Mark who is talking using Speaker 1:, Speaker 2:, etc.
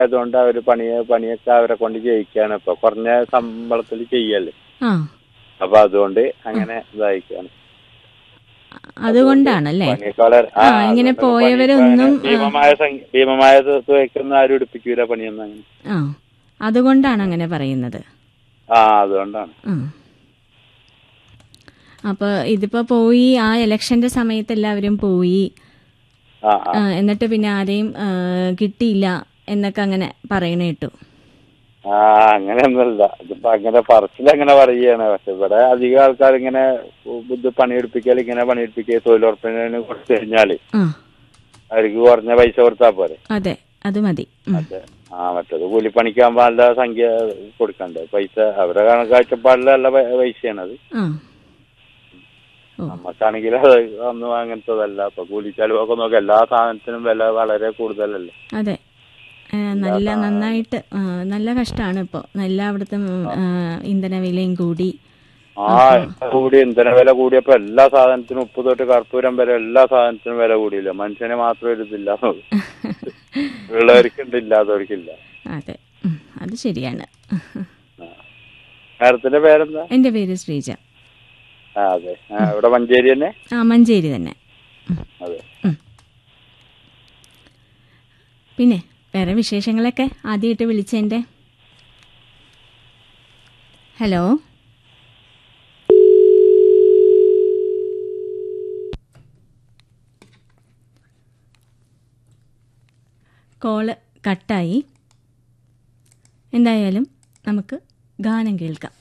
Speaker 1: ആയതുകൊണ്ട് അവര് പണി പണിയൊക്കെ അവരെ കൊണ്ട് ചെയ്യിക്കാണ് ഇപ്പൊ കുറഞ്ഞ ശമ്പളത്തിൽ ചെയ്യല്ലേ
Speaker 2: ആ
Speaker 1: അപ്പൊ അതുകൊണ്ട് അങ്ങനെ ഇതായിക്കാണ്
Speaker 2: അതുകൊണ്ടാണല്ലേ
Speaker 1: പണിയൊക്കെ വളരെ
Speaker 2: ആ, ഇങ്ങനെ
Speaker 1: അതുകൊണ്ട്
Speaker 2: പോയവരൊന്നും,
Speaker 1: പണി- ഭീമമായ സംഖ്യ- ഭീമമായ തുകയ്ക്കൊന്നും ആരും എടുപ്പിക്കൂല പണിയൊന്നും അങ്ങനെ
Speaker 2: ആ അതുകൊണ്ടാണ് അങ്ങനെ പറയുന്നത്
Speaker 1: ആ അതുകൊണ്ടാണ്
Speaker 2: ആ അപ്പോൾ ഇതിപ്പോൾ പോയി ആ ഇലക്ഷൻ്റെ സമയത്ത് എല്ലാവരും പോയി
Speaker 1: ആ ആ
Speaker 2: ആ, എന്നിട്ട് പിന്നെ ആരെയും ആ, കിട്ടിയില്ല എന്നൊക്കെ അങ്ങനെ പറയണ കേട്ടു
Speaker 1: ആ അങ്ങനെയൊന്നുമല്ല ഇതിപ്പോ അങ്ങനെ പറച്ചിൽ അങ്ങനെ പറയുകയാണ് പക്ഷെ ഇവിടെ അധികം ആൾക്കാർ ഇങ്ങനെ ഇത് പണിയെടുപ്പിക്കൽ ഇങ്ങനെ പണിയെടുപ്പിക്കുക തൊഴിലുറപ്പിന് കൊടുത്തു കഴിഞ്ഞാല്
Speaker 2: ആ
Speaker 1: അവർക്ക് കുറഞ്ഞ പൈസ കൊടുത്താൽ പോരെ
Speaker 2: അതെ അത് മതി ഉം.
Speaker 1: അതെ ആ മറ്റത് കൂലിപ്പണിക്കാകുമ്പോ നല്ല സംഖ്യ കൊടുക്കണ്ടേ പൈസ അവരെ കണക്കാഴ്ചപ്പാടില് നല്ല പൈ- പൈസയാണത്
Speaker 2: ആ ഓ
Speaker 1: നമുക്കാണെങ്കിൽ അത് ഒന്നും അങ്ങനത്തതല്ല ഇപ്പൊ കൂലി ചെലവൊക്കെ നോക്കി എല്ലാ സാധനത്തിനും വില വളരെ കൂടുതലല്ലേ
Speaker 2: അതെ ആ, നല്ല നന്നായിട്ട് ആ, നല്ല കഷ്ടമാണ് ഇപ്പോൾ നല്ല അവിടുത്തെ ഉം, ആ, ഇന്ധന വിലയും കൂടി
Speaker 1: ആ കൂടി ഇന്ധന വില കൂടിയപ്പോ എല്ലാ സാധനത്തിനും ഉപ്പ് തൊട്ട് കർപ്പൂരം വരെ എല്ലാ സാധനത്തിനും വില കൂടിയില്ല മനുഷ്യനെ മാത്രം ഒരു ഇതില്ല ഉള്ളവർക്കുണ്ട് ഇല്ലാത്തവർക്കില്ല
Speaker 2: അതെ ഉം, അത് ശരിയാണ്
Speaker 1: നേരത്തിന്റെ പേരെന്താ
Speaker 2: എൻ്റെ പേര് ശ്രീജ
Speaker 1: ആ അതെ ആ, ഇവിടെ മഞ്ചേരി തന്നെ
Speaker 2: ആ മഞ്ചേരി തന്നെ
Speaker 1: അതെ
Speaker 2: പിന്നെ വേറെ വിശേഷങ്ങളൊക്കെ ആദ്യമായിട്ട് വിളിച്ചതിൻ്റെ ഹലോ കോള് കട്ടായി എന്തായാലും നമുക്ക് ഗാനം കേൾക്കാം